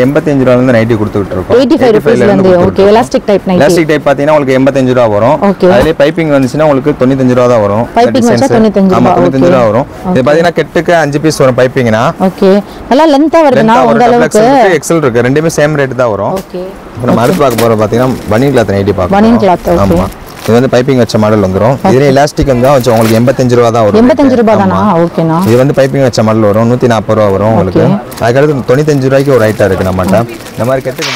எண்பத்தஞ்சு ரூபால இருந்து நைட்டி கொடுத்துட்டு இருக்கோம் 85 rupeesல இருந்து okay elastic type nighty elastic type பாத்தீங்கன்னா உங்களுக்கு எண்பத்தஞ்சு ரூபா வரும் Okay. அதுலயே பைப்பிங் வந்துச்சுன்னா உங்களுக்கு தொண்ணூத்தஞ்சு ரூபா தான் வரும் Piping வச்சா designs. 95 ஆமா ரூபா, தொண்ணூத்தஞ்சு okay. ரூபா வரும் இது பாத்தீங்கன்னா கெட்டுக்கு அஞ்சு பீஸ் வரும் பைப்பிங்னா ஓகே நல்லா லென்த்தா வருதுண்ணா லென்த்தா உங்க வரும் டபுள் அளவுக்கு எக்ஸல் இருக்கு எக்ஸல் இருக்கு ரெண்டுமே சேம் ரேட் தான் வரும் ஓகே இப்போ நம்ம அடுத்து பார்க்க போறோம் பாத்தீங்கன்னா பனியன் கிளாத் நைட்டி பார்க்க Baniyan போறோம். cloth, okay. ஆமா இது வந்து பைப்பிங் வச்ச மாடல் வந்துரும் இதுல எலாஸ்டிக் வந்து வச்சு உங்களுக்கு எண்பத்தஞ்சு ரூபா தான் வரும் எண்பத்தஞ்சு rate. ரூபாய் தானா ஆமா. ஓகேண்ணா இது வந்து பைப்பிங் வச்ச மாடல் வரும் நூற்றி நாற்பது ரூபா வரும் உங்களுக்கு அதுக்கடுத்து தொண்ணூத்தஞ்சு ரூபாய்க்கு ஒரு ஐட்டம் இருக்கு நம்மகிட்ட இந்த மாதிரி கெட்டுக்கு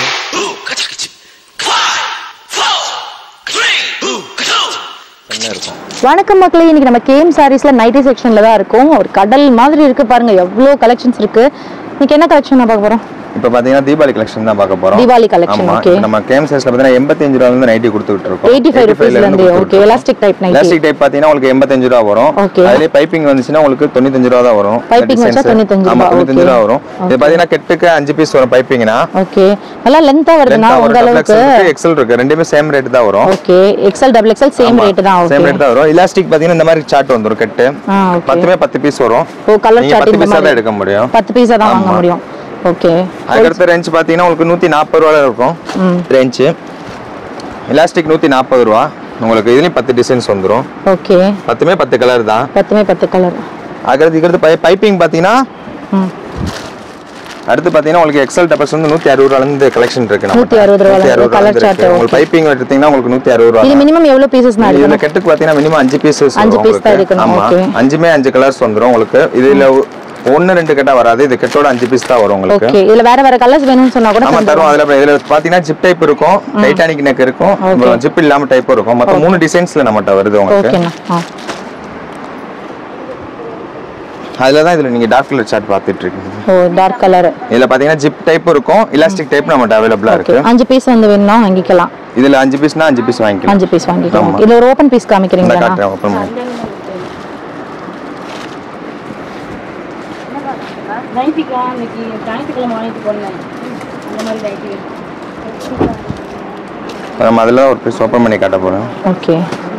என்ன இருக்கும் வணக்கம் மக்களே இன்னைக்கு நம்ம கேம் சாரீஸ்ல நைட்டி செக்ஷன்ல தான் இருக்கோம் ஒரு கடல் மாதிரி இருக்கு பாருங்க எவ்வளோ கலெக்ஷன்ஸ் இருக்கு இன்னைக்கு என்ன கலெக்ஷன் பார்க்க போறோம் இப்போ பார்த்தீங்கன்னா தீபாவளி கலெக்ஷன் தான் பார்க்க போறோம் தீபாவளி collection, ஆமா. okay. இப்ப நம்ம கேம் சைஸ்ல பார்த்தீங்கன்னா எண்பத்தஞ்சு ரூபா வந்து நைட்டி கொடுத்துட்டு இருக்கோம் 85 rupeesல இருந்து okay elastic type nighty elastic type பார்த்தீங்கன்னா உங்களுக்கு எண்பத்தஞ்சு ரூபா வரும் Okay. அதுலேயே பைப்பிங் வந்துச்சுன்னா உங்களுக்கு தொண்ணூத்தஞ்சு ரூபா தான் வரும் Piping வச்சா Designs. 95 ஆமா ரூபா, தொண்ணூத்தஞ்சு okay. ரூபா வரும் இது பார்த்தீங்கன்னா கெட்டுக்கு அஞ்சு பீஸ் வரும் பைப்பிங்னா ஓகே நல்லா லென்த்தா வருதுண்ணா உங்க அளவுக்கு எக்ஸல் இருக்கு ரெண்டுமே சேம் ரேட் தான் வரும் okay XL double XL same rate தான் சேம் ஓகே ரேட் தான் வரும் எலாஸ்டிக் பாத்தீங்கன்னா இந்த மாதிரி சார்ட் வந்துரும் கட்டு ஆ ஓகே பத்துமே பத்து பீஸ் வரும் ஓ கலர் நீங்க சார்ட் பத்து இந்த பீஸா தான் மாதிரி எடுக்க முடியும் பத்து பீஸா தான் வாங்க முடியும் ஓகே அதுக்கடுத்த ரேஞ்ச் பாத்தீங்கன்னா உங்களுக்கு நூத்தி நாற்பது ரூபால இருக்கும் ரேஞ்சு எலாஸ்டிக் நூத்தி நாற்பது ரூபா உங்களுக்கு இதுலயும் பத்து டிசைன்ஸ் வந்துரும் ஓகே பத்துமே பத்து கலர் தான் பத்துமே பத்து கலர் அதுக்கடுத்து இதுக்கடுத்து பை பைப்பிங் பாத்தீங்கன்னா ம் அடுத்து பாத்தீங்கன்னா உங்களுக்கு எக்ஸல் டபல்ஸ் வந்து நூத்தி அறுபது ரூபால இருந்து கலெக்ஷன் இருக்கு நம்ம 160 ரூபால இருந்து colour chart, உங்களுக்கு பைப்பிங் எடுத்தீங்கன்னா உங்களுக்கு நூத்தி அறுபது ரூபா இது மினிமம் எவ்வளவு பீசஸ் நான் இதுல கெட்டுக்கு பாத்தீங்கன்னா மினிமம் அஞ்சு பீசஸ் அஞ்சு piece தான் இருக்கணும், ஆமா okay. அஞ்சுமே அஞ்சு கலர்ஸ் வந்துரும் உங்களுக்கு இதுல ஒன்னு ரெண்டு கட்டா வராது இது கெட்டோட அஞ்சு பீஸ் தான் வரும் உங்களுக்கு ஓகே இதுல வேற வேற கலர்ஸ் வேணும்னு சொன்னா கூட ஆமா தரும் அதுல இதுல பாத்தீங்கன்னா ஜிப் டைப் இருக்கும் டைட்டானிக் நெக் இருக்கும் அப்புறம் ஜிப் இல்லாம டைப் இருக்கும் மொத்தம் மூணு டிசைன்ஸ்ல நம்மகிட்ட வருது உங்களுக்கு ஓகேண்ணா ஆ அதுல தான் இதுல நீங்க டார்க் கலர் சார்ட் பாத்துட்டு இருக்கீங்க ஓ டார்க் கலர் இதுல பாத்தீங்கன்னா ஜிப் டைப் இருக்கும் எலாஸ்டிக் டைப் நம்மகிட்ட அவைலபிளா ஓகே இருக்கு அஞ்சு பீஸ் வந்து வேணும்னா வாங்கிக்கலாம் இதுல அஞ்சு பீஸ்னா அஞ்சு பீஸ் வாங்கிக்கலாம் அஞ்சு பீஸ் வாங்கிக்கலாம் ஆமா. இதுல ஒரு ஓபன் பீஸ் இந்த காமிக்கிறீங்களா காட்டுறேன் open பண்ணி. நைட்டிக்கா இன்னைக்கு ஞாயிற்றுக்கிழமை வாங்கிட்டு போனேன் அந்த மாதிரி நைட்டி நம்ம அதுல ஒரு பீஸ் ஓப்பன் பண்ணி காட்ட போறோம் ஓகே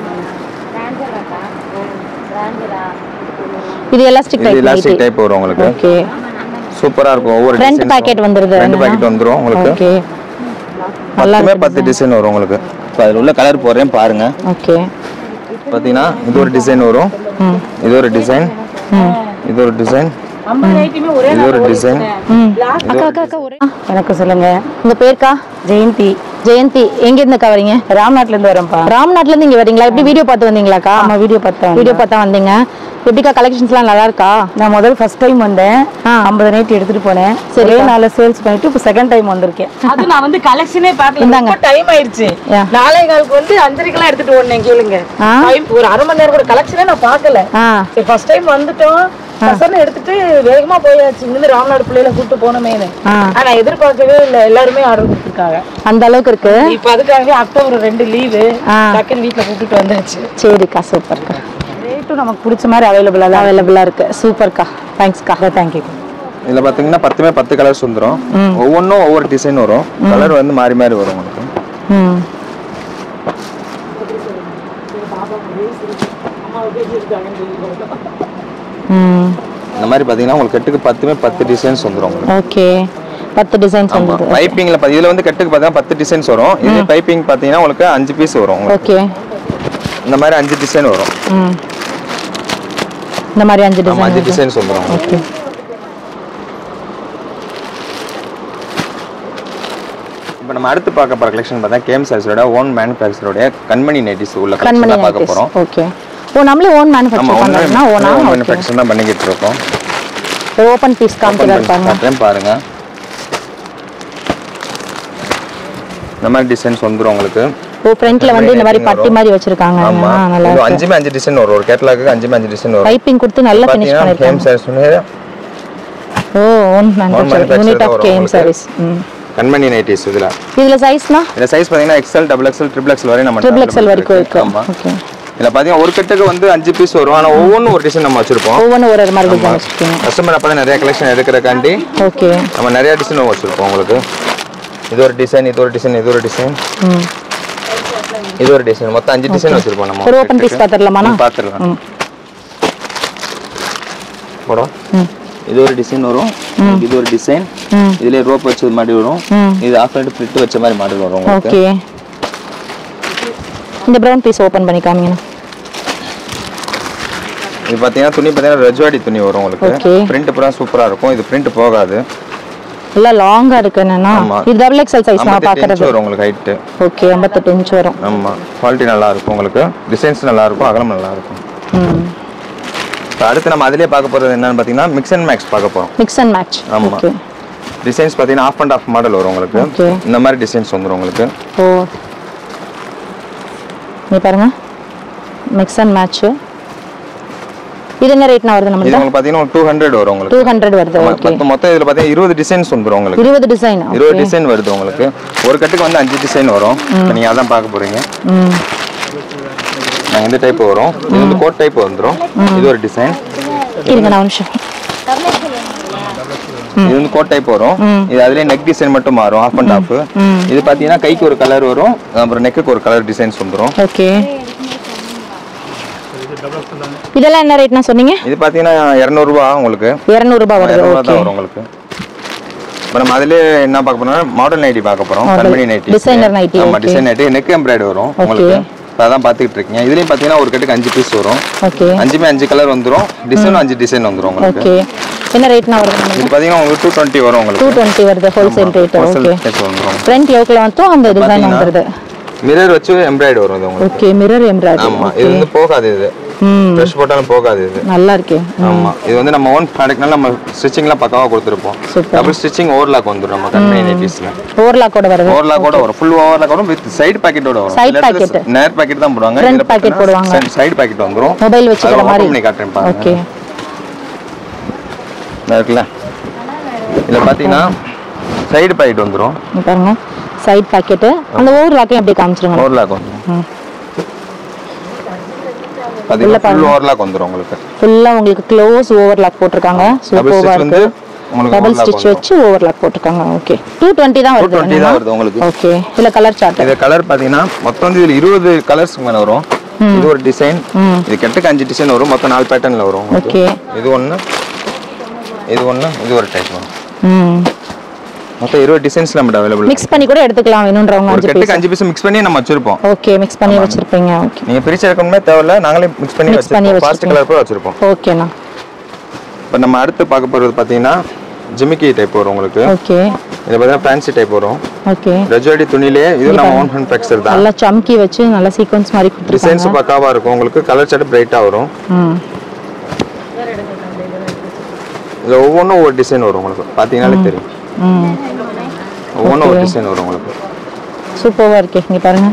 இது எலாஸ்டிக் இது டைப் எலாஸ்டிக் டைப் வரும் உங்களுக்கு ஓகே சூப்பரா இருக்கும் ஒவ்வொரு ஃப்ரண்ட் designs பாக்கெட் வரும். வந்துருது ரெண்டு பாக்கெட் வந்துரும் உங்களுக்கு ஓகே நல்லா மொத்தமே இருக்கு பத்து டிசைன் வரும் உங்களுக்கு இப்போ அதில் உள்ள கலர் போடுறேன் பாருங்க ஓகே பார்த்தீங்கன்னா இது ஒரு டிசைன் வரும் ம் இது ஒரு டிசைன் ம் இது ஒரு டிசைன் ஐம்பது நைட்டியுமே ஒரே இது ஒரு டிசைன் ம் அக்கா அக்கா அக்கா ஒரே எனக்கு சொல்லுங்க உங்க பேருக்கா ஜெயந்தி ஜெயந்தி எங்க இருந்து அக்கா வரீங்க ராம்நாட்ல இருந்து வரேன்ப்பா ராம்நாட்ல இருந்து இங்க வரீங்களா எப்படி வீடியோ பார்த்து வந்தீங்களாக்கா ஆமா வீடியோ பார்த்தேன் வீடியோ பார்த்தா வந்தீங்க எப்படிக்கா கலெக்ஷன்ஸ்லாம் நல்லா இருக்கா நான் முதல் ஃபர்ஸ்ட் டைம் வந்தேன் ஆ. ஐம்பது நைட் எடுத்துட்டு போனேன் சரிப்பா. ஒரே நாள்ல சேல்ஸ் பண்ணிட்டு இப்போ செகண்ட் டைம் வந்திருக்கேன் அது நான் வந்து கலெக்ஷனே பார்க்கல இந்தாங்க. ரொம்ப டைம் ஆயிடுச்சு யா. நாளை காலுக்கு வந்து அஞ்சரைக்கெல்லாம் எடுத்துட்டு ஓடனேன் கேளுங்க ஆ. Time ஒரு அரை மணி நேரம் கூட கலெக்ஷனே நான் பார்க்கல ஆ சரி ஃபர்ஸ்ட் டைம் வந்துட்டோம் பசங்க எடுத்துட்டு வேகமா போயாச்சு இங்கிருந்து ராம்நாடு பிள்ளையில கூட்டு போனமேனு ஆ ஆனா எதிர்பார்க்கவே இல்ல எல்லாருமே ஆர்டர் கொடுத்துருக்காங்க அந்த அளவுக்கு இருக்கு இப்ப அதுக்காகவே அக்டோபர் ரெண்டு லீவு ஆ. டக்குன்னு வீட்டுல கூப்பிட்டு வந்தாச்சு சரிக்கா சூப்பர்க்கா ரேட்டும் நமக்கு பிடிச்ச மாதிரி அவைலபிளா தான் அவைலபிளா இருக்கு சூப்பர்க்கா தேங்க்ஸ்க்கா தேங்க்யூ இதில் பார்த்தீங்கன்னா பத்துமே பத்து கலர்ஸ் வந்துரும் ஒவ்வொன்றும் ஒவ்வொரு டிசைன் வரும் கலர் வந்து மாறி மாறி வரும் உங்களுக்கு ம் ம் இந்த மாதிரி பார்த்தீங்கன்னா உங்களுக்கு கெட்டுக்கு பத்துமே பத்து டிசைன்ஸ் வந்துரும் உங்களுக்கு ஓகே பத்து டிசைன்ஸ் ஆமா வந்தது பைப்பிங்ல இதுல வந்து கெட்டுக்கு பார்த்தீங்கன்னா பத்து டிசைன்ஸ் வரும் இது பைப்பிங் பார்த்தீங்கன்னா உங்களுக்கு அஞ்சு பீஸ் வரும் உங்களுக்கு ஓகே இந்த மாதிரி அஞ்சு டிசைன் வரும் ம் இந்த மாதிரி அஞ்சு ஆமா அஞ்சு டிசைன் டிசைன்ஸ் வந்துரும் உங்களுக்கு. ஓகே இப்போ நம்ம அடுத்து பார்க்க போற கலெக்ஷன் பார்த்தா கேம் சார்ஸோட ஓன் மேனுஃபேக்சரோட கண்மணி நைட்டிஸ் உள்ள கண்மணி கலெக்ஷன் பார்க்க போறோம் ஓகே ஓ நம்மளே ஓன் ஆமா மேனுஃபேக்சர் ஓன் பண்றோம்னா ஓனா ஓகே மேனுஃபேக்சர் தான் பண்ணிக்கிட்டு இருக்கோம் ஓபன் பீஸ் Open காமிக்கிறா பண்ணி இருப்பாங்க காட்டுறேன் பாருங்க இந்த மாதிரி டிசைன்ஸ் வந்துரும் உங்களுக்கு ஓ ஃப்ரண்ட்ல வந்து இந்த மாதிரி Lighting பட்டி வரும். மாதிரி வச்சிருக்காங்க ஆமா ஆ, நல்லா இது இருக்கு அஞ்சுமே அஞ்சு டிசைன் வரும் ஒரு கேட்டலாக்கு அஞ்சுமே அஞ்சு டிசைன் வரும் பைப்பிங் கொடுத்து நல்லா ஃபினிஷ் பாத்தீங்கன்னா கேம் பண்ணிருக்காங்க சார்ஸ் ஓ ஓன் மேனுஃபேக்சர் manufacturer யூனிட் தான் ஆஃப் வரும் கேம் உங்களுக்கு. சர்வீஸ் ம் கண்மணி நைட்டிஸ் இதுல இதுல சைஸ்னா இந்த சைஸ் பாத்தீங்கன்னா XL double XL triple XL வரை நம்ம ட்ரிபிள் எக்ஸ்எல் வரைக்கும் இருக்கு ஆமா ஓகே இதுல பாத்தீங்கன்னா ஒரு கட்டுக்கு வந்து அஞ்சு பீஸ் வரும் ஆனா ஒவ்வொன்றும் ஒரு டிசைன் நம்ம வச்சிருப்போம் ஒவ்வொன்றும் ஒரு ஒரு மாதிரி டிசைன் வச்சிருக்கீங்க கஸ்டமர் அப்பதான் நிறைய கலெக்ஷன் எடுக்கிறக்காண்டி ஓகே நம்ம நிறைய டிசைன் வச்சிருப்போம் உங்களுக்கு இது ஒரு டிசைன் இது ஒரு டிசைன் இது ஒரு டிசைன் ம் இது ஒரு டிசைன் மொத்தம் அஞ்சு டிசைன் வச்சிருப்போம் நம்ம ஒரு open piece பாத்திரலாமாண்ணா? பாத்துடலாம் ம். போடும் ம் இது ஒரு டிசைன் வரும் இது ஒரு டிசைன் ம் இதுல ரோப் வச்சது மாதிரி வரும் ம் இது ஆஃப் லைட் ஃபிட் வச்ச மாதிரி மாடல் வரும் உங்களுக்கு ஓகே இந்த ப்ரௌன் பீஸ் ஓப்பன் பண்ணி காமிங்கண்ணா இது பாத்தீங்கன்னா துணி பாத்தீங்கன்னா ரஜ்வாடி துணி வரும் உங்களுக்கு Okay. பிரிண்ட் பூரா சூப்பரா இருக்கும் இது பிரிண்ட் போகாது எல்லாம் லாங்கா இருக்கு என்னன்னா ஆமா. இது டபுள் எக்ஸல் சைஸ் நான் 58 பாக்குறது inch வரும் உங்களுக்கு ஹைட்டு ஓகே ஐம்பத்தெட்டு இன்ச் வரும் ஆமா குவாலிட்டி நல்லா இருக்கும் உங்களுக்கு டிசைன்ஸ் நல்லா இருக்கும் அகலம் நல்லா இருக்கும் ம் இப்போ அடுத்து நம்ம அதிலே பார்க்க போறது என்னன்னு பாத்தீங்கன்னா மிக்ஸ் அண்ட் மேக்ஸ் பார்க்க போறோம் மிக்ஸ் அண்ட் மேட்ச் ஆமா. ஓகே டிசைன்ஸ் பாத்தீங்கன்னா ஆஃப் அண்ட் ஆஃப் மாடல் வரும் உங்களுக்கு Okay. இந்த மாதிரி டிசைன்ஸ் வந்துரும் உங்களுக்கு ஓ நீ பாருங்க மிக்ஸ் அண்ட் மேட்ச் இது என்ன ரேட்னா வருது இது நம்மளுக்கு உங்களுக்கு பாத்தீங்கன்னா டூ ஹண்ட்ரட் வரும் உங்களுக்கு டூ ஹண்ட்ரட் வருது ஆமா, ஓகே மொத்தம் மொத்தம் இதுல பாத்தீங்கன்னா இருபது டிசைன்ஸ் வந்துரும் உங்களுக்கு இருபது டிசைன் இருபது டிசைன் வருது உங்களுக்கு ஒரு கட்டுக்கு வந்து அஞ்சு டிசைன் வரும் இப்போ நீங்க அதான் பார்க்க போறீங்க ம் நாங்க இந்த டைப் வரும் இது வந்து கோட் டைப் வந்துரும் இது ஒரு டிசைன் இருங்க நான் ஒரு நிமிஷம் இது வந்து கோட் டைப் வரும் இது அதுலயே நெக் டிசைன் மட்டும் மாறும் ஆஃப் அண்ட் ஆஃப் ம் இது பாத்தீங்கன்னா கைக்கு ஒரு கலர் வரும் அப்புறம் நெக்குக்கு ஒரு கலர் டிசைன்ஸ் வந்துரும் ஓகே இதெல்லாம் என்ன ரேட்னா சொன்னீங்க இது பாத்தீங்கன்னா இரநூறுபா உங்களுக்கு இரநூறுபா வருது இரநூறுபா ஓகே தான் வரும் உங்களுக்கு இப்போ நம்ம அதுல என்ன பார்க்க போறோம் மாடல் நைட்டி பார்க்க போறோம் Model. Company nighty Designer nightly, ஆமா okay. Design nighty neck embroid வரும் உங்களுக்கு இப்போ அதான் பார்த்துக்கிட்டு இருக்கீங்க இதுலயும் பாத்தீங்கன்னா ஒரு கட்டுக்கு அஞ்சு பீஸ் வரும் ஓகே அஞ்சுமே அஞ்சு கலர் வந்துரும் டிசைனும் அஞ்சு டிசைன் வந்துரும் உங்களுக்கு ஓகே என்ன ரேட்னா வருது நம்மளுக்கு இது பாத்தீங்கன்னா உங்களுக்கு டூ டுவெண்ட்டி வரும் டூ உங்களுக்கு டுவெண்ட்டி வருது wholesale rate Wholesale okay rate வந்துரும் ஃப்ரண்ட் யோக்கில் மட்டும் அந்த டிசைன் பாத்தீங்கன்னா, வந்துருது மிரர் வச்சு எம்ப்ராய்டு வரும் இது உங்களுக்கு ஓகே மிரர் எம்ப்ராய்டரி ஆமா இது வந்து போகாது இது ம் ட்ரெஸ் போட்டாலும் போகாது இது நல்லா இருக்கே ஆமா இது வந்து நம்ம ஓன் ப்ராடக்ட்னால நம்ம ஸ்டிச்சிங்லாம் பக்காவா கொடுத்துருப்போம் Super. டபுள் ஸ்டிச்சிங் ஓவர்லாக் வந்துரும் நம்ம கம்பெனி நைட்டிஸ்ல ஓவர்லாக்கோட வருது ஓவர்லாக் கூட வரும் ஃபுல் ஓவர்லாக் வரும் வித் சைடு பாக்கெட்டோட வரும் Side சில இடத்துல packet. நேர் பாக்கெட் தான் போடுவாங்க Front இதுல packet போடுவாங்க. சைடு பாக்கெட் வந்துரும் மொபைல் வச்சுக்கிற அதை open மாதிரி பண்ணி காட்டுறேன் பாருங்க ஓகே இதா இருக்குல்ல இதுல பாத்தீங்கன்னா சைடு பாக்கெட் வந்துரும் இங்க பாருங்க சைட் பாக்கெட்டு அந்த ஓவர்லாக்கையும் அப்படியே காமிச்சிருங்க ஓவர்லாக் வந்துரும் ம். பாத்தீங்கன்னா ஃபுல் ஓவர்லாக் வந்துரும் உங்களுக்கு ஃபுல்லா உங்களுக்கு க்ளோஸ் ஓவர்லாக் போட்டிருக்காங்க டபுள் சூப்பரா ஸ்டிச் வந்து இருக்கு உங்களுக்கு டபுள் overlock ஸ்டிச் வந்துரும். வச்சு ஓவர்லாக் போட்டிருக்காங்க ஓகே டூ டுவெண்ட்டி தான் வருது 220 தான் வருது உங்களுக்கு ஓகே இல்ல கலர் சார்ட் இது கலர் பாத்தீங்கன்னா மொத்தம் வந்து இதுல இருபது கலர்ஸ் மேல வரும் இது ஒரு டிசைன் ம் இது கெட்டுக்கு அஞ்சு டிசைன் வரும் மொத்தம் நாலு பேட்டர்ன்ல வரும் உங்களுக்கு. ஓகே இது ஒண்ணு இது ஒண்ணு இது ஒரு டைப் வரும் ம் மொத்தம் இருபது டிசைன்ஸ் நம்மகிட்ட அவைலபிள் மிக்ஸ் பண்ணி கூட எடுத்துக்கலாம் வேணுன்றவங்க ஒரு அஞ்சு கெட்டுக்கு பீஸ் அஞ்சு பீஸ் மிக்ஸ் பண்ணி நம்ம வச்சிருப்போம் ஓகே மிக்ஸ் பண்ணி வச்சிருப்பீங்க ஓகே நீங்க பிரிச்சு எடுக்கணுமே தேவையில்ல நாங்களே மிக்ஸ் பண்ணி Mix பண்ணி வச்சிருப்போம் ஃபாஸ்ட் வச்சிருப்பீங்க. கலர் கூட வச்சிருப்போம் ஓகேண்ணா இப்போ நம்ம அடுத்து பார்க்க போறது பாத்தீங்கன்னா ஜிமிக்கி டைப் வரும் உங்களுக்கு ஓகே இது பார்த்தீங்கன்னா ஃபேன்சி டைப் வரும் ஓகே ரஜோடி துணிலே இது நம்ம ஓன் ஹேண்ட் ஃபேக்சர் தான் நல்லா சம்கி வச்சு நல்லா சீக்வன்ஸ் மாதிரி கொடுத்துருக்காங்க டிசைன்ஸ் பக்காவா இருக்கும் உங்களுக்கு கலர் சார்ட் பிரைட்டா வரும் ம் இதுல ஒவ்வொன்றும் ஒவ்வொரு டிசைன் வரும் உங்களுக்கு பாத்தீங்கன்னாலே தெரியும் ம் ஒவ்வொன்றும் ஒரு டிசைன் வரும் உங்களுக்கு சூப்பராக இருக்கே இங்கே பாருங்க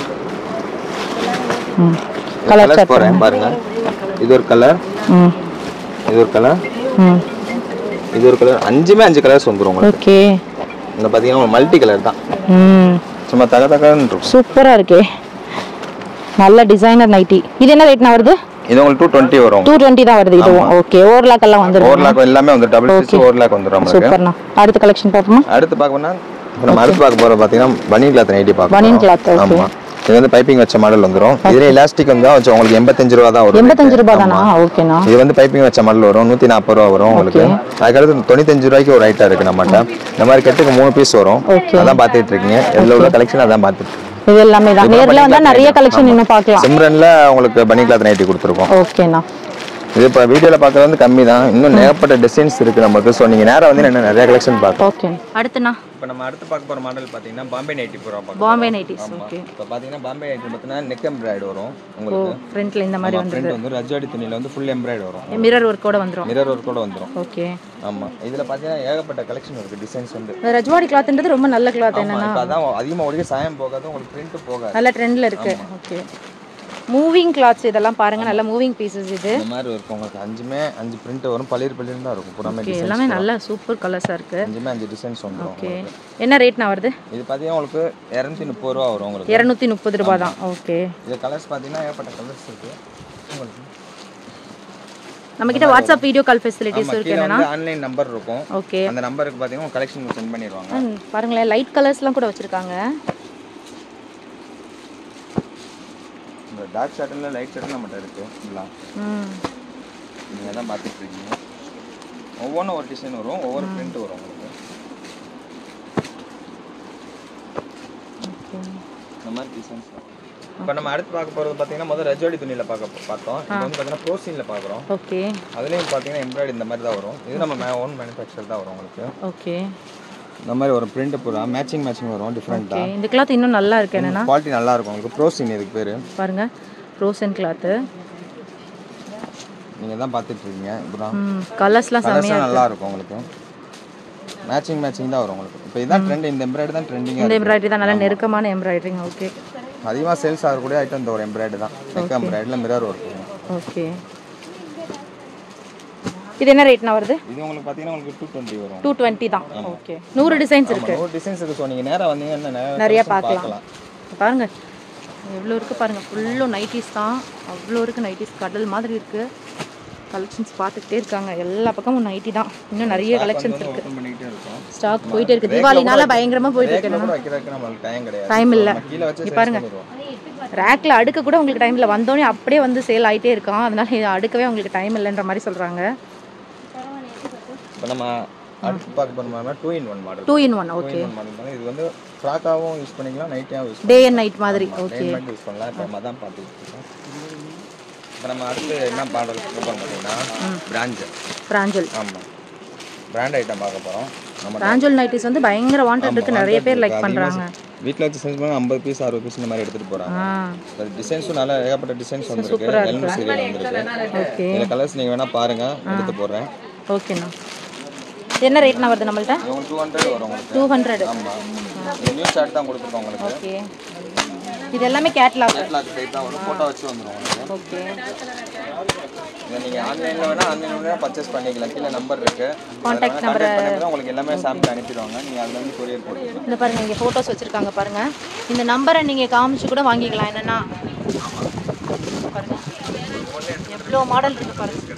ம் கலர் கலர்ஸ் சார்ட் போறேன் பாருங்க இது ஒரு கலர் ம் இது ஒரு கலர் ம் இது ஒரு கலர் அஞ்சுமே அஞ்சு கலர்ஸ் வந்துரும் உங்களுக்கு ஓகே இந்த பாத்தீங்கன்னா மல்டி கலர் தான் ம் சும்மா தக தகன்னு இருக்கும் சூப்பராக இருக்கே நல்ல டிசைனர் நைட்டி இது என்ன ரேட்னா வருது இது உங்களுக்கு டூ டுவெண்ட்டி வரும் டூ டுவெண்ட்டி தான் வருது இதுவும் ஓகே ஓவர்லாக் எல்லாம் வந்துடும் ஓவர்லாக் எல்லாமே வந்து டபுள் ஸ்டிச் ஓவர்லாக் வந்துரும் நம்மளுக்கு சூப்பர்ண்ணா அடுத்த கலெக்ஷன் பார்ப்போமா அடுத்து பார்க்கணும்னா இப்ப நம்ம அடுத்து பார்க்க போறது பாத்தீங்கன்னா பனி கிளாத் நைட்டி பார்க்க Bunny போறோம். cloth, okay. ஆமா இது வந்து பைப்பிங் வச்ச மாடல் வந்துரும் இதுல எலாஸ்டிக் வந்து வச்சு உங்களுக்கு எண்பத்தஞ்சு ரூபா தான் வரும் எண்பத்தஞ்சு ரூபாய் ஆமா. தானா ஓகேண்ணா இது வந்து பைப்பிங் வச்ச மாடல் வரும் நூத்தி நாற்பது ரூபா வரும் உங்களுக்கு அதுக்கடுத்து தொண்ணூத்தஞ்சு ரூபாய்க்கு ஒரு ஐட்டம் இருக்கு நம்மகிட்ட இந்த மாதிரி கட்டுக்கு மூணு பீஸ் வரும் Okay. அதான் பாத்துட்டு இருக்கீங்க இதுல உள்ள கலெக்ஷன் அதான் பாத்துட்டு இது எல்லாமே தான் இப்ப நேர்ல bunny வந்தா cloth நிறைய nighty. கலெக்ஷன் ஆமா. இன்னும் பார்க்கலாம் சிம்ரன்ல உங்களுக்கு பனி கிளாத் நைட்டி கொடுத்துருக்கோம் ஓகேண்ணா இது இப்போ வீடியோல பார்க்கறது வந்து கம்மி தான் இன்னும் ஏகப்பட்ட டிசைன்ஸ் இருக்கு நமக்கு ஸோ நீங்க நேரா வந்து என்ன நிறைய கலெக்ஷன் பார்க்கலாம் ஓகே அடுத்துண்ணா இப்போ நம்ம அடுத்து பார்க்க போற மாடல் பாத்தீங்கன்னா பாம்பே நைட்டி போறோம் பாம்பே நைட்டிஸ் ஓகே இப்போ பாத்தீங்கன்னா பாம்பே நைட்டி பார்த்தீங்கன்னா நெக் எம்ப்ராய்டு வரும் ஓ உங்களுக்கு ஃப்ரண்ட்ல இந்த மாதிரி ஃப்ரண்ட் வந்து ரஜாடி துணியில வந்து ஃபுல் எம்ப்ராய்டு வரும் மிரர் ஒர்க்கோட வந்துரும் மிரர் ஒர்க் கூட வந்துரும் ஓகே ஆமா இதுல பாத்தீங்கன்னா ஏகப்பட்ட கலெக்ஷன் இருக்கு டிசைன்ஸ் வந்து இந்த ரஜ்வாடி கிளாத்ன்றது ரொம்ப நல்ல கிளாத் ஆமா என்னன்னா இப்போ அதான் அதிகமா ஒழிக்க சாயம் போகாது உங்களுக்கு பிரிண்ட் போகாது நல்ல ட்ரெண்ட்ல இருக்கு ஓகே மூவிங் கிளாத்ஸ் இதெல்லாம் பாருங்க நல்ல மூவிங் பீசஸ் இது இந்த மாதிரி இருக்கும் உங்களுக்கு அஞ்சுமே அஞ்சு பிரிண்ட் வரும் பளிர் பளிர் தான் இருக்கும் புறாமே ஓகே டிசைன்ஸ் எல்லாமே நல்ல சூப்பர் கலர்ஸா இருக்கு அஞ்சுமே அஞ்சு டிசைன்ஸ் வந்துரும் ஓகே என்ன ரேட்னா வருது இது பாத்தீங்கன்னா உங்களுக்கு இரநூத்தி முப்பது ரூபா வரும் உங்களுக்கு இரநூத்தி முப்பது ரூபாய் தான் ஓகே இது கலர்ஸ் பாத்தீங்கன்னா ஏகப்பட்ட கலர்ஸ் இருக்கு உங்களுக்கு நம்ம கிட்ட வாட்ஸ்அப் வீடியோ கால் ஃபெசிலிட்டிஸ் ஆமா இருக்கு கீழே என்னன்னா வந்து ஆன்லைன் நம்பர் இருக்கும் ஓகே அந்த நம்பருக்கு பாத்தீங்கன்னா கலெக்ஷன் சென்ட் பண்ணிடுவாங்க பாருங்களேன் லைட் கலர்ஸ்லாம் கூட வச்சிருக்காங்க இந்த டார்க் ஷர்ட்டில் லைட் ஷர்ட் நம்மகிட்ட இருக்கு இதெல்லாம் ம் நீங்கள் தான் பார்த்துட்டு இருக்கீங்க ஒவ்வொன்றும் ஒரு டிசைன் வரும் ஒவ்வொரு பிரிண்ட் வரும் உங்களுக்கு இந்த மாதிரி டிசைன்ஸ் இப்போ நம்ம அடுத்து பார்க்க போகிறது பார்த்தீங்கன்னா முதல்ல ரஜோடி துணியில் பார்க்க பார்த்தோம் இப்போ வந்து பார்த்தீங்கன்னா ப்ரோசீனில் பார்க்குறோம் ஓகே அதுலேயும் பார்த்தீங்கன்னா எம்ப்ராய்டரி இந்த மாதிரி தான் வரும் இது நம்ம ஓன் மேனுஃபேக்சர் தான் வரும் உங்களுக்கு ஓகே இந்த மாதிரி ஒரு பிரிண்ட் பூரா மேட்சிங் மேட்சிங் வரும் ஓகே டிஃப்ரெண்ட்டாக இந்த கிளாத் இன்னும் நல்லா இருக்கு என்னன்னா குவாலிட்டி நல்லா இருக்கும் உங்களுக்கு ப்ரோசீன் இதுக்கு பேர் பாருங்க ரோசன் கிளாத்து நீங்கள் தான் பார்த்துட்டு இருக்கீங்க இப்போதான் ம் கலர்ஸ்லாம் செமையா கலர்ஸ்லாம் நல்லா இருக்கும் உங்களுக்கு மேட்சிங் மேட்சிங் தான் வரும் உங்களுக்கு இப்போ இதான் ட்ரெண்ட் இந்த எம்ப்ராய்டரி தான் ட்ரெண்டிங்காக இந்த எம்ப்ராய்டரி தான் நல்லா நெருக்கமான எம்ப்ராய்டரிங் ஓகே அதிகமாக சேல்ஸ் ஆகக்கூடிய ஐட்டம் இந்த ஒரு எம்ப்ராய்டரி தான் நெக் எம்ப்ராய்டரியில் மிரர் ஒர்க் ஓகே இது என்ன ரேட்னா வருது இது உங்களுக்கு பார்த்தீங்கன்னா உங்களுக்கு டூ டுவெண்ட்டி வரும் டூ டுவெண்ட்டி தான் ஓகே நூறு டிசைன்ஸ் இருக்கு ஒரு டிசைன்ஸ் இருக்கு ஸோ நீங்கள் நேராக வந்தீங்கன்னா நிறைய நிறைய collections பார்க்கலாம் பாருங்க எவ்வளோ இருக்கு பாருங்க ஃபுல்லும் நைட்டிஸ் தான் அவ்வளோ இருக்கு நைட்டிஸ் கடல் மாதிரி இருக்கு கலெக்ஷன்ஸ் பார்த்துக்கிட்டே இருக்காங்க எல்லா பக்கமும் நைட்டி தான் இன்னும் நிறைய கலெக்ஷன்ஸ் இருக்கு ஓப்பன் பண்ணிக்கிட்டே இருக்கும் ஸ்டாக் போயிட்டே இருக்கு தீபாவளினால பயங்கரமா போயிட்டு இருக்கு ரேக்கில் கூட வைக்கிறதுக்கு நம்மளுக்கு டைம் கிடையாது டைம் இல்ல நம்ம கீழே வச்சு இங்க sales பாருங்க பண்ணிடுவோம் ரேக்ல அடுக்க கூட உங்களுக்கு டைம் இல்லை வந்தோடனே அப்படியே வந்து சேல் ஆயிட்டே இருக்கான் அதனால இது அடுக்கவே உங்களுக்கு டைம் இல்லைன்ற மாதிரி சொல்றாங்க இப்போ நம்ம அடுத்து பார்க்க போனோம்னா two in one model two in one two okay in one model இது வந்து ஃப்ராக்காகவும் யூஸ் பண்ணிக்கலாம் நைட்டாகவும் யூஸ் டே அண்ட் நைட் மாதிரி ஓகே டைம் யூஸ் பண்ணலாம் இப்போ நம்ம தான் பார்த்துட்டு இருக்கோம் இப்போ நம்ம அடுத்து என்ன மாடல் பார்க்க பார்த்தீங்கன்னா பிராண்ட் பிராஞ்சல் ஆமாம் பிராண்ட் ஐட்டம் பார்க்க போகிறோம் நம்ம பிராஞ்சல் நைட்டிஸ் வந்து பயங்கர வாண்டட் இருக்கு நிறைய பேர் லைக் பண்றாங்க வீட்டில் வச்சு செஞ்சு பண்ணால் ஐம்பது பீஸ் அறுபது பீஸ் இந்த மாதிரி எடுத்துகிட்டு போகிறாங்க ஆ டிசைன்ஸும் நல்லா ஏகப்பட்ட டிசைன்ஸ் வந்திருக்கு எல்மு சீரியல் வந்திருக்கு ஓகே இந்த கலர்ஸ் நீங்கள் வேணால் பாருங்கள் எடுத்து போடுறேன் ஓகேண்ணா என்ன ரேட்னா வருது நம்மள்ட்ட உங்களுக்கு டூ ஹண்ட்ரட் வரும் உங்களுக்கு டூ ஹண்ட்ரட் ஆமாம் இது நியூ ஷர்ட் தான் கொடுத்துருக்கோம் உங்களுக்கு ஓகே இது எல்லாமே கேட்லாக் கேட்லாக் டைப் தான் வரும் ஃபோட்டோ வச்சு வந்துடும் உங்களுக்கு ஓகே இதை நீங்கள் ஆன்லைனில் வேணால் ஆன்லைனில் வேணால் பர்ச்சேஸ் பண்ணிக்கலாம் கீழே நம்பர் இருக்குது Contact number. கான்டாக்ட் பண்ணி உங்களுக்கு எல்லாமே சாம்பிள் அனுப்பிடுவாங்க நீங்கள் அதில் வந்து கொரியர் போட்டுக்கலாம் இந்த பாருங்க இங்கே ஃபோட்டோஸ் வச்சுருக்காங்க பாருங்க இந்த நம்பரை நீங்கள் காமிச்சு கூட வாங்கிக்கலாம் என்னன்னா பாருங்க எவ்வளோ மாடல் இருக்கு பாருங்க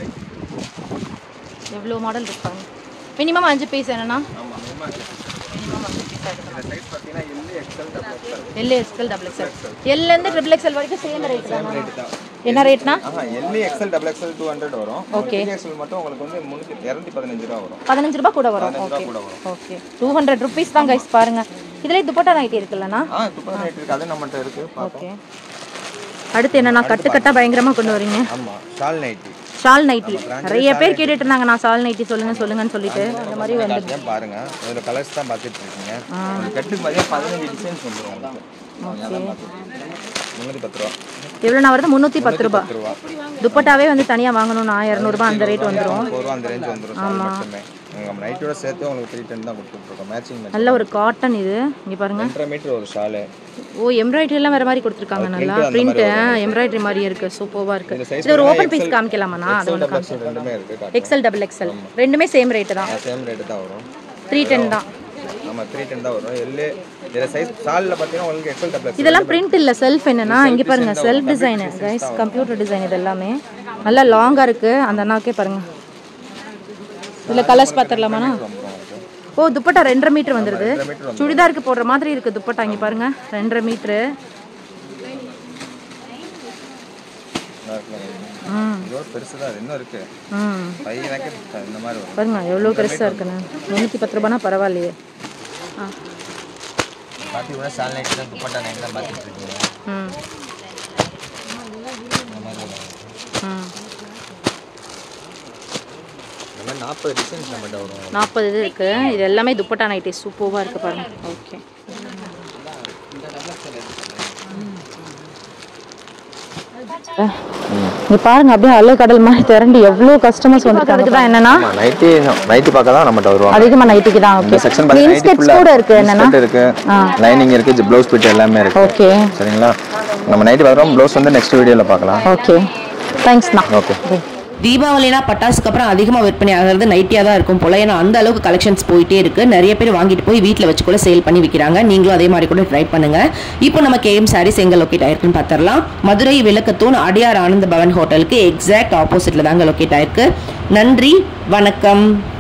எவ்வளோ மாடல் இருக்கு பாருங்க மினிமம் அஞ்சு பீஸ் என்னன்னா ஆமாம் மினிமம் அஞ்சு பீஸ் எடுக்கணும் இந்த சைஸ் பார்த்தீங்கன்னா L XL double XL L XL double XL எல்லேருந்து ட்ரிபிள் எக்ஸ்எல் வரைக்கும் சேம் ரேட் தான் ரேட்டு தான் என்ன ரேட்னா ஆஹா L XL double XL two hundred வரும் Okay. எக்ஸல் மட்டும் உங்களுக்கு வந்து முந்நூற்றி இரநூத்தி பதினஞ்சு ரூபா வரும் பதினஞ்சு ரூபாய் கூட வரும் பதினஞ்சு ஓகே ரூபா கூட வரும் ஓகே டூ ஹண்ட்ரட் ருபீஸ் தான் கைஸ் பாருங்க இதுலேயே துப்பட்டா நைட்டி இருக்குல்லண்ணா ஆ துப்பா ரேட் இருக்குது அது நம்மகிட்ட இருக்குது பார்ப்போம் ஓகே அடுத்து என்னன்னா கட்டு கட்டா பயங்கரமா கொண்டு வரீங்க ஆமாம் ஷால் நைட்டி ஷால் நைட்டி நிறைய பேர் கேட்டுட்டு இருந்தாங்க நான் ஷால் நைட்டி சொல்லுங்க சொல்லுங்கன்னு சொல்லிட்டு அந்த மாதிரி வந்து காட்டுறேன் பாருங்க இதில் கலர்ஸ் தான் பார்த்துட்டு இருக்கீங்க ஒரு கட்டுக்கு பார்த்தீங்கன்னா பதினஞ்சு டிசைன்ஸ் வந்துடும் உங்களுக்கு முந்நூற்றி பத்து ரூபா எவ்வளோண்ணா வருது முந்நூற்றி பத்து ரூபா பத்து ரூபா துப்பட்டாவே வந்து தனியாக வாங்கணும்னா இரநூறுபா அந்த ரேட் வந்துடும் முப்பது ரூபா அந்த ரேஞ்ச் வந்துடும் சால் மட்டுமே நம்ம நைட்டோட சேர்த்து உங்களுக்கு த்ரீ டென் தான் கொடுத்துட்ருக்கோம் மேட்சிங் மேட்ச் நல்ல ஒரு காட்டன் இது இங்கே பாருங்க ரெண்டரை மீட்டர் ஒரு ஷாலு ஓ எம்ப்ராய்டரி எல்லாம் வேற மாதிரி கொடுத்துருக்காங்க நல்லா பிரிண்ட் எம்ப்ராய்டரி மாதிரி இருக்கு சூப்பராக இருக்கு இதுல size இது ஒரு ஓப்பன் பீஸ் காமிக்கலாமாண்ணா அது ஒன்று டபுள் எக்ஸல் ரெண்டுமே இருக்குது காட்டுறேன் எக்ஸல் டபுள் எக்ஸல் ரெண்டுமே சேம் ரேட்டு தான் சேம் ரேட்டு தான் வரும் த்ரீ டென் தான் ஆமாம் த்ரீ டென் தான் வரும் எல்லு இதில் சைஸ் ஷாலில் பார்த்தீங்கன்னா உங்களுக்கு எக்ஸல் டபுள் எக்ஸல் இதெல்லாம் பிரிண்ட் இல்ல செல்ஃப் என்னன்னா இங்க பாருங்க self design guys computer design இது எல்லாமே நல்லா லாங்கா இருக்கு அந்த அண்ணாக்கே பாருங்க இதுல கலர்ஸ் பார்த்துடலாமாண்ணா வந்துடும் உங்களுக்கு ஓ துப்பட்டா ரெண்டரை மீட்டர் வந்துருது ரெண்டரை மீட்டர் வந்துடும் சுடிதாருக்கு போடுற மாதிரி இருக்கு துப்பட்டா இங்க பாருங்க ரெண்டரை மீட்ரு ம் இதோட பெருசு தான் அது இன்னும் இருக்குது ம் ஃபைவ் எனக்கு இந்த மாதிரி வரும் பாருங்க எவ்வளோ பெருசா இருக்குண்ணே முந்நூற்றி பத்து ரூபானா பரவாயில்லையே ஆ பார்த்தீங்கன்னா ஷால் நைட் தான் துப்பட்டா நைட் தான் பார்த்துட்டு இருக்கீங்க ம் இந்த மாதிரி வரும் ம் இந்த மாதிரி நாற்பது டிசைன்ஸ் நம்மகிட்ட வரும் நாற்பது இது இருக்கு இது எல்லாமே துப்பட்டா நைட்டி சூப்பராக இருக்கு பாருங்க ஓகே நீ பாருங்க அப்படியே அலை கடல் மாதிரி திரண்டு எவ்வளோ கஸ்டமர்ஸ் வந்து அதுக்கு தான் என்னன்னா ஆமாம் நைட்டி நைட்டி பார்க்க தான் நம்மகிட்ட வருவாங்க அதிகமா நைட்டிக்கு தான் இந்த ஓகே செக்ஷன் மீன் பார்த்தீங்கன்னா ஸ்கெட்ஸ் கூட இருக்கு என்னன்னா இருக்கு லைனிங் இருக்கு ப்ளவுஸ் பிட் எல்லாமே இருக்கு ஓகே சரிங்களா நம்ம நைட்டி பார்க்குறோம் ப்ளவுஸ் வந்து நெக்ஸ்ட் வீடியோவில் பார்க்கலாம் ஓகே தேங்க்ஸ்ண்ணா ஓகே தீபாவளினா பட்டாசுக்கு அப்புறம் அதிகமாக விற்பனை ஆகிறது நைட்டியாக தான் இருக்கும் போல ஏன்னா அந்த அளவுக்கு கலெக்ஷன்ஸ் போயிட்டே இருக்கு நிறைய பேர் வாங்கிட்டு போய் வீட்டில் வச்சு கூட சேல் பண்ணி விற்கிறாங்க நீங்களும் அதே மாதிரி கூட ட்ரை பண்ணுங்க இப்போ நம்ம கேஎம் சாரீஸ் எங்க லொக்கேட் ஆயிருக்குன்னு பார்த்துடலாம் மதுரை விளக்கத்தூண் அடியார் ஆனந்த பவன் ஹோட்டலுக்கு எக்ஸாக்ட் ஆப்போசிட்ல தாங்க லொக்கேட் ஆயிருக்கு நன்றி வணக்கம்